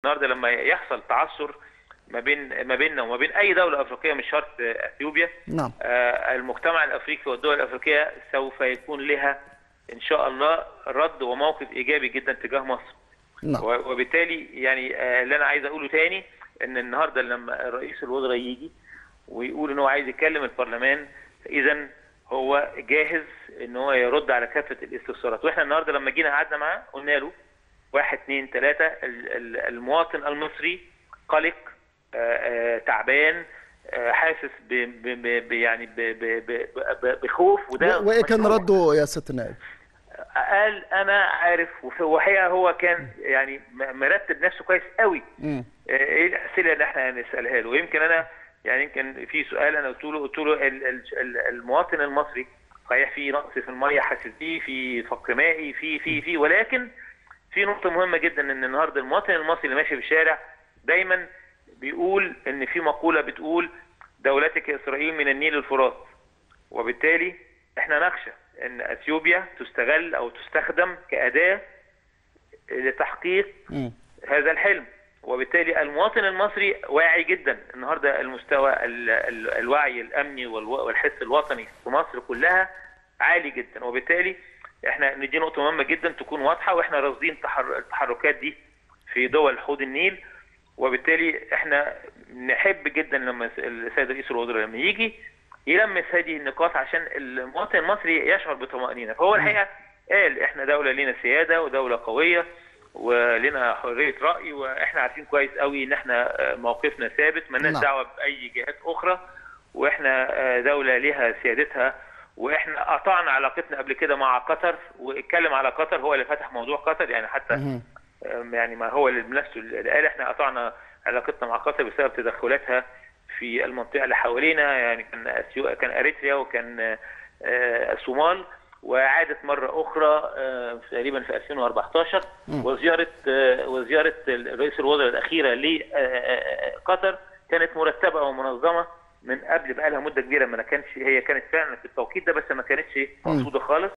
النهارده لما يحصل تعثر ما بين ما بيننا وما بين اي دوله افريقيه مش شرط آه، اثيوبيا نعم آه، المجتمع الافريقي والدول الافريقيه سوف يكون لها ان شاء الله رد وموقف ايجابي جدا تجاه مصر نعم و- وبالتالي يعني آه، اللي انا عايز اقوله تاني ان النهارده لما رئيس الوزراء يجي ويقول ان هو عايز يكلم البرلمان اذا هو جاهز ان هو يرد على كافه الاستفسارات واحنا النهارده لما جينا قعدنا معاه قلنا له واحد اثنين ثلاثه ال- ال- المواطن المصري قلق آه، آه، تعبان آه، حاسس ب ب- ب- ب- يعني ب- ب- ب- ب- بخوف وده و- وايه كان مشروع. رده يا سياده النائب؟ قال انا عارف وفي وحقيقه هو كان يعني م- مرتب نفسه كويس قوي مم. ايه الاسئله اللي احنا هنسالها له ويمكن انا يعني يمكن في سؤال انا قلت له قلت له ال- ال- ال- المواطن المصري صحيح في نقص في الميه حاسس بيه في فقر مائي في في في ولكن في نقطه مهمه جدا ان النهارده المواطن المصري اللي ماشي في الشارع دايما بيقول ان في مقوله بتقول دولتك اسرائيل من النيل للفرات وبالتالي احنا نخشى ان اثيوبيا تستغل او تستخدم كاداه لتحقيق مم. هذا الحلم وبالتالي المواطن المصري واعي جدا النهارده المستوى ال ال الوعي الامني والو- والحس الوطني في مصر كلها عالي جدا وبالتالي احنا دي نقطه مهمه جدا تكون واضحه واحنا راصدين تحر- التحركات دي في دول حوض النيل وبالتالي احنا نحب جدا لما الس- السيد رئيس الوزراء لما يجي يلمس هذه النقاط عشان المواطن المصري يشعر بطمأنينة فهو الحقيقة قال احنا دولة لنا سيادة ودولة قوية ولنا حرية رأي واحنا عارفين كويس قوي ان احنا آه، موقفنا ثابت مالناش نعم. دعوة بأي جهات أخرى واحنا آه، دولة لها سيادتها واحنا قطعنا علاقتنا قبل كده مع قطر واتكلم على قطر هو اللي فتح موضوع قطر يعني حتى مهم. أم يعني ما هو اللي بنفسه اللي قال احنا قطعنا علاقتنا مع قطر بسبب تدخلاتها في المنطقه اللي حوالينا يعني كان أثيو... كان اريتريا وكان آه، الصومال وعادت مره اخرى آه، تقريبا في 2014 وزياره آه، وزياره رئيس الوزراء الاخيره لقطر كانت مرتبه ومنظمه من قبل بقى لها مده كبيره ما كانش هي كانت فعلا في التوقيت ده بس ما كانتش مقصوده خالص